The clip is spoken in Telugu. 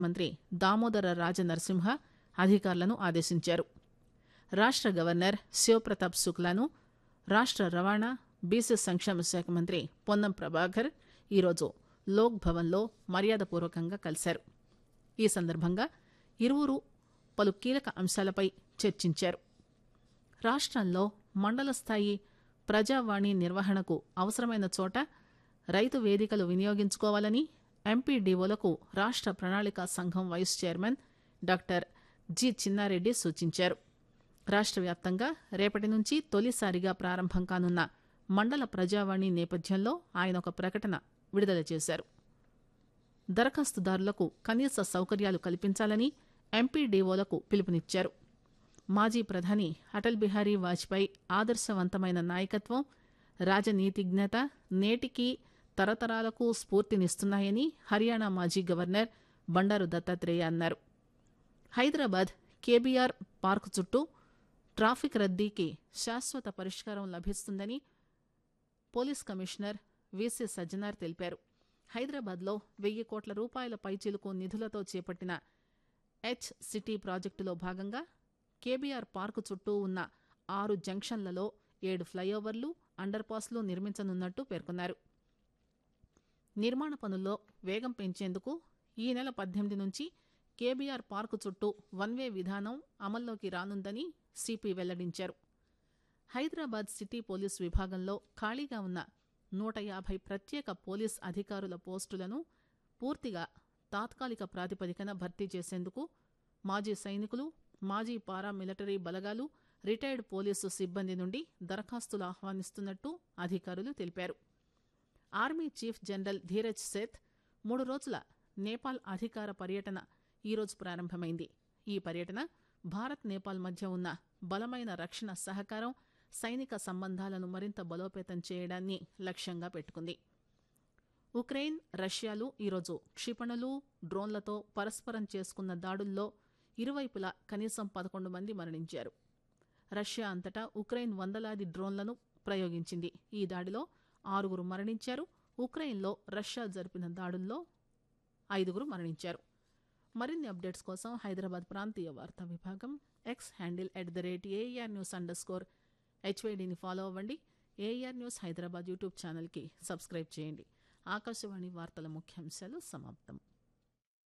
మంత్రి దామోదర రాజనరసింహ అధికారులను ఆదేశించారు రాష్ట గవర్నర్ శివప్రతాప్ శుక్లాను రాష్ట రవాణా బీసీ సంక్షేమ శాఖ మంత్రి పొన్నం ప్రభాకర్ ఈరోజు లోక్ భవన్లో మర్యాదపూర్వకంగా కలిశారు ఈ సందర్భంగా ఇరువురు పలు కీలక అంశాలపై చర్చించారు రాష్ట్రంలో మండల స్థాయి ప్రజావాణి నిర్వహణకు అవసరమైన చోట రైతు వేదికలు వినియోగించుకోవాలని ఎంపీడీఓలకు రాష్ట్ర ప్రణాళికా సంఘం vice chairman doctor G Chinnareddy సూచించారు రాష్ట్ర వ్యాప్తంగా రేపటి నుంచి తొలిసారిగా ప్రారంభం కానున్న మండల ప్రజావాణి నేపథ్యంలో ఆయన ఒక ప్రకటన విడుదల చేశారు దరఖాస్తుదారులకు కనీస సౌకర్యాలు కల్పించాలని ఎంపీడీఓలకు పిలుపునిచ్చారు మాజీ ప్రధాని అటల్ బిహారీ వాజ్పేయి ఆదర్శవంతమైన నాయకత్వం రాజనీతిజ్ఞత నేటికి తరతరాలకు స్ఫూర్తినిస్తున్నాయని హర్యానా మాజీ గవర్నర్ బండారు దత్తాత్రేయ అన్నారు హైదరాబాద్ కేబీఆర్ పార్కు చుట్టూ ట్రాఫిక్ రద్దీకి శాశ్వత పరిష్కారం లభిస్తుందని పోలీస్ కమిషనర్ వీసీ సజ్జనార్ తెలిపారు హైదరాబాద్లో వెయ్యి కోట్ల రూపాయల పైచిలుకు నిధులతో చేపట్టిన హెచ్ సిటీ ప్రాజెక్టులో భాగంగా కేబీఆర్ పార్కు చుట్టూ ఉన్న ఆరు జంక్షన్లలో ఏడు ఫ్లైఓవర్లు అండర్ పాస్లు నిర్మించనున్నట్టు పేర్కొన్నారు నిర్మాణ పనుల్లో వేగం పెంచేందుకు ఈ నెల పద్దెనిమిది నుంచి కేబీఆర్ పార్కు చుట్టూ వన్ వే విధానం అమల్లోకి రానుందని సిపి వెల్లడించారు హైదరాబాద్ సిటీ పోలీస్ విభాగంలో ఖాళీగా ఉన్న నూట యాభై ప్రత్యేక పోలీస్ అధికారుల పోస్టులను పూర్తిగా తాత్కాలిక ప్రాతిపదికన భర్తీ చేసేందుకు మాజీ సైనికులు మాజీ పారామిలిటరీ బలగాలు రిటైర్డ్ పోలీసు సిబ్బంది నుండి దరఖాస్తులు ఆహ్వానిస్తున్నట్టు అధికారులు తెలిపారు army chief general Dheeraj Seth మూడు రోజుల నేపాల్ అధికార పర్యటన ఈరోజు ప్రారంభమైంది ఈ పర్యటన భారత్ నేపాల్ మధ్య ఉన్న బలమైన రక్షణ సహకారం సైనిక సంబంధాలను మరింత బలోపేతం చేయడాన్ని లక్ష్యంగా పెట్టుకుంది ఉక్రెయిన్ రష్యాలు ఈరోజు క్షిపణులు డ్రోన్లతో పరస్పరం చేసుకున్న దాడుల్లో ఇరువైపులా కనీసం పదకొండు మంది మరణించారు రష్యా అంతటా ఉక్రెయిన్ వందలాది డ్రోన్లను ప్రయోగించింది ఈ దాడిలో ఆరుగురు మరణించారు ఉక్రెయిన్లో రష్యా జరిపిన దాడుల్లో ఐదుగురు మరణించారు మరిన్ని అప్డేట్స్ కోసం హైదరాబాద్ ప్రాంతీయ వార్తా విభాగం X handle at the rate AIR news underscore స్కోర్ హెచ్వైడిని ఫాలో అవ్వండి ఏఆర్ న్యూస్ హైదరాబాద్ యూట్యూబ్ ఛానల్కి సబ్స్క్రైబ్ చేయండి ఆకాశవాణి వార్తల ముఖ్యాంశాలు సమాప్తం